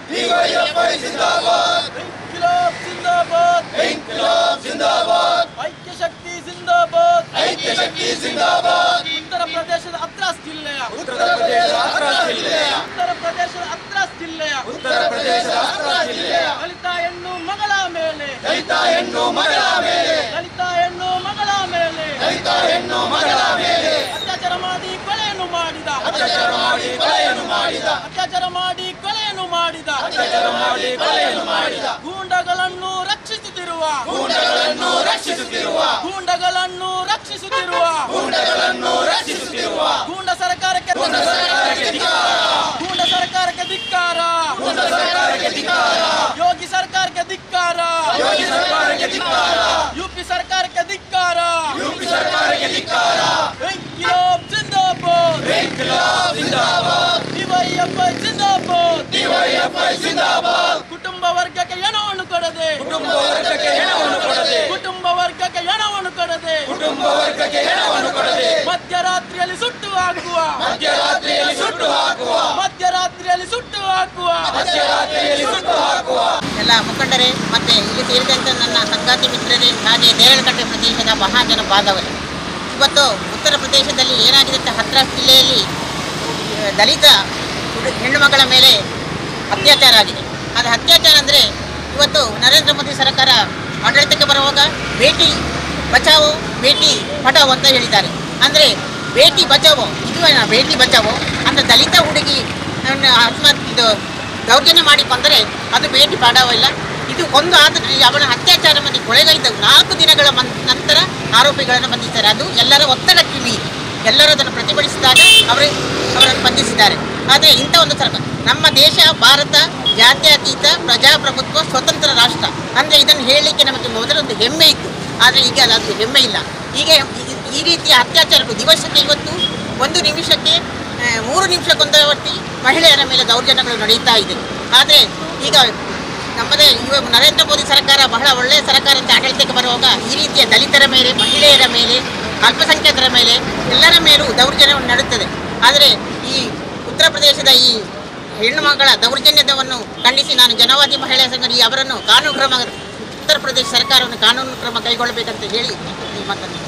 DYFI ಜಿಂದಾಬಾದ್ ಇನ್ಕಿಲಾಬ್ ಜಿಂದಾಬಾದ್ ಇನ್ಕಿಲಾಬ್ ಜಿಂದಾಬಾದ್ ಐಕ್ಯ ಶಕ್ತಿ ಜಿಂದಾಬಾದ್ ಐಕ್ಯ ಶಕ್ತಿ ಜಿಂದಾಬಾದ್ ಉತ್ತರ ಪ್ರದೇಶದ ಅತ್ರಾಸ್ ಜಿಲ್ಲೆಯ ಉತ್ತರ ಪ್ರದೇಶ ಹಾಸನ ಜಿಲ್ಲೆಯ ಉತ್ತರ ಪ್ರದೇಶದ ಅತ್ರಾಸ್ ಜಿಲ್ಲೆಯ ಉತ್ತರ ಪ್ರದೇಶದ ಹಾಸನ ಜಿಲ್ಲೆಯ ದಲಿತ ಹೆಣ್ಣು ಮಗಳ ಮೇಲೆ ದಲಿತ ಹೆಣ್ಣು ಮಗಳ ಮೇಲೆ ದಲಿತ ಹೆಣ್ಣು ಮಗಳ ಮೇಲೆ ದಲಿತ ಹೆಣ್ಣು ಮಗಳ ಮೇಲೆ ಅತ್ಯಾಚಾರ ಮಾಡಿ ಕೊಲೆಯನ್ನು ಮಾಡಿದ ಅತ್ಯಾಚಾರ ಮಾಡಿ ಕೊಲೆಯನ್ನು ಮಾಡಿದ ಅತ್ಯಾಚಾರ ಮಾಡಿ ಕೊಲೆಯನ್ನು ಮಾಡಿದ ಅತ್ಯಾಚಾರ ಮಾಡಿ ಕೊಲೆಯನ್ನು ಮಾಡಿದ ಗೂಂಡಗಳನ್ನು ರಕ್ಷಿಸುತ್ತಿರುವ ಗೂಂಡಗಳನ್ನು ರಕ್ಷಿಸುತ್ತಿರುವ ಗೂಂಡಗಳನ್ನು ರಕ್ಷಿಸುತ್ತಿರುವ ಗೂಂಡಗಳನ್ನು ರಕ್ಷಿಸುತ್ತಿರುವ ಗೂಂಡ ಸರ್ಕಾರಕ್ಕೆ ಗೂಂಡ ಸರ್ಕಾರಕ್ಕೆ ಧಿಕ್ಕಾರ ಗೂಂಡ ಸರ್ಕಾರಕ್ಕೆ ಧಿಕ್ಕಾರ ಗೂಂಡ ಸರ್ಕಾರಕ್ಕೆ ಧಿಕ್ಕಾರ ಯೋಗಿ ಸರ್ಕಾರಕ್ಕೆ ಧಿಕ್ಕಾರ ಯೋಗಿ ಸರ್ಕಾರಕ್ಕೆ ಧಿಕ್ಕಾರ ಯುಪಿ ಸರ್ಕಾರಕ್ಕೆ ಧಿಕ್ಕಾರ ಯುಪಿ ಸರ್ಕಾರಕ್ಕೆ ಧಿಕ್ಕಾರ ಇನ್ಕಿಲಾಬ್ ಜಿಂದಾಬಾದ್ ಇನ್ಕಿಲಾಬ್ ಜಿಂದಾಬಾದ್ ಡಿವೈಎಫ್ಐ ಜಿಂದಾಬಾದ್ ಡಿವೈಎಫ್ಐ ಜಿಂದಾಬಾದ್ ಕುಟುಂಬ ವರ್ಗಕ್ಕೆ ಹಣವನ್ನು ಕೊಡದೆ ಕುಟುಂಬ ವರ್ಗಕ್ಕೆ ಹೆಣವನ್ನು ಕೊಡದೆ ಕುಟುಂಬ ವರ್ಗಕ್ಕೆ ಹಣವನ್ನು ಕೊಡದೆ ಕುಟುಂಬ ವರ್ಗಕ್ಕೆ ಹೆಣವನ್ನು ಕೊಡದೆ ಮಧ್ಯರಾತ್ರಿಯಲ್ಲಿ ಸುಟ್ಟು ಹಾಕುವ ಮಧ್ಯರಾತ್ರಿಯಲ್ಲಿ ಸುಟ್ಟು ಹಾಕುವ ಮಧ್ಯರಾತ್ರಿಯಲ್ಲಿ ಸುಟ್ಟು ಹಾಕುವ ಮಧ್ಯರಾತ್ರಿಯಲ್ಲಿ ಸುಟ್ಟು ಹಾಕುವ ಎಲ್ಲ ಮುಖಂಡರೇ ಮತ್ತೆ ಇಲ್ಲಿ ಸೇರಿದಂಥ ನನ್ನ ಸಂಗಾತಿ ಮಿತ್ರರೇ ಹಾಗೆ ದೇರಳಕಟ್ಟೆ ಪ್ರದೇಶದ ಮಹಾಜನ ಬಾಂಧವರೇ ಇವತ್ತು ಉತ್ತರ ಪ್ರದೇಶದಲ್ಲಿ ಏನಾಗಿದೆ ಅಂತ ಹತ್ರಾಸ್ ಜಿಲ್ಲೆಯಲ್ಲಿ ಆ, ದಲಿತ ಹುಡು- ಹೆಣ್ಣು ಮಗಳ ಮೇಲೆ ಅತ್ಯಾಚಾರ ಆಗಿದೆ ಅದು ಅತ್ಯಾಚಾರ ಅಂದರೆ ಇವತ್ತು ನರೇಂದ್ರ ಮೋದಿ ಸರ್ಕಾರ ಆಡಳಿತಕ್ಕೆ ಬರುವಾಗ ಬೇಟಿ ಬಚಾವೋ ಬೇಟಿ ಪಟಾವೋ ಅಂತ ಹೇಳಿದ್ದಾರೆ ಅಂದರೆ ಬೇಟಿ ಬಚಾವೋ ಇದು ಏನ ಬೇಟಿ ಬಚಾವೋ ಅಂದರೆ ದಲಿತ ಹುಡುಗಿ ಅವನ್ನ ಆತ್ಮಹತ್ಯೆ ಇದು ದೌರ್ಜನ್ಯ ಮಾಡಿ ಕೊಂದರೆ ಅದು ಬೇಟಿ ಪಾಡಾವೋ ಇಲ್ಲ ಇದು ಒಂದು ಆದರೆ ಅವನ ಅತ್ಯಾಚಾರ ಮತ್ತು ಕೊಲೆಗೈದ ನಾಲ್ಕು ದಿನಗಳ ಮನ್- ನಂತರ ಆರೋಪಿಗಳನ್ನು ಬಂಧಿಸಿದ್ದಾರೆ ಅದು ಎಲ್ಲರ ಒತ್ತಡಕ್ಕೆ ಮೀರಿ ಎಲ್ಲರೂ ಅದನ್ನು ಪ್ರತಿಭಟಿಸಿದಾಗ ಅವರು ಅವರನ್ನು ಬಂಧಿಸಿದ್ದಾರೆ ಆದರೆ ಇಂಥ ಒಂದು ಸರ್ಕಾರ ನಮ್ಮ ದೇಶ ಭಾರತ ಜಾತ್ಯತೀತ ಪ್ರಜಾಪ್ರಭುತ್ವ ಸ್ವತಂತ್ರ ರಾಷ್ಟ್ರ ಅಂದರೆ ಇದನ್ನು ಹೇಳಲಿಕ್ಕೆ ನಮಗೆ ಮೊದಲೊಂದು ಹೆಮ್ಮೆ ಇತ್ತು ಆದರೆ ಈಗ ಅದು ಹೆಮ್ಮೆ ಇಲ್ಲ ಈಗ ಈ- ಈ ರೀತಿಯ ಅತ್ಯಾಚಾರಗಳು ದಿವಸಕ್ಕೆ ಇವತ್ತು ಒಂದು ನಿಮಿಷಕ್ಕೆ ಆ, ಮೂರು ನಿಮಿಷಕ್ಕೊಂದವರ್ತಿ ಮಹಿಳೆಯರ ಮೇಲೆ ದೌರ್ಜನ್ಯಗಳು ನಡೆಯುತ್ತಾ ಇದೆ ಆದರೆ ಈಗ ನಮ್ಮದೇ ಇವ ನರೇಂದ್ರ ಮೋದಿ ಸರ್ಕಾರ ಬಹಳ ಒಳ್ಳೆಯ ಸರ್ಕಾರ ಅಂತ ಆಡಳಿತಕ್ಕೆ ಬರುವಾಗ ಈ ರೀತಿಯ ದಲಿತರ ಮೇಲೆ ಮಹಿಳೆಯರ ಮೇಲೆ ಅಲ್ಪಸಂಖ್ಯಾತರ ಮೇಲೆ ಎಲ್ಲರ ಮೇಲೂ ದೌರ್ಜನ್ಯವನ್ನು ನಡೆಯುತ್ತದೆ ಆದರೆ ಈ ಉತ್ತರ ಪ್ರದೇಶದ ಈ ಹೆಣ್ಣು ಮಗಳ ದೌರ್ಜನ್ಯವನ್ನು ಖಂಡಿಸಿ ನಾನು ಜನವಾದಿ ಮಹಿಳಾ ಸಂಘ ಈ ಅವರನ್ನು ಕಾನೂನು ಕ್ರಮ ಉತ್ತರ ಪ್ರದೇಶ ಸರ್ಕಾರವನ್ನು ಕಾನೂನು ಕ್ರಮ ಕೈಗೊಳ್ಳಬೇಕಂತ ಹೇಳಿ ಈ ಮಾತನ್ನು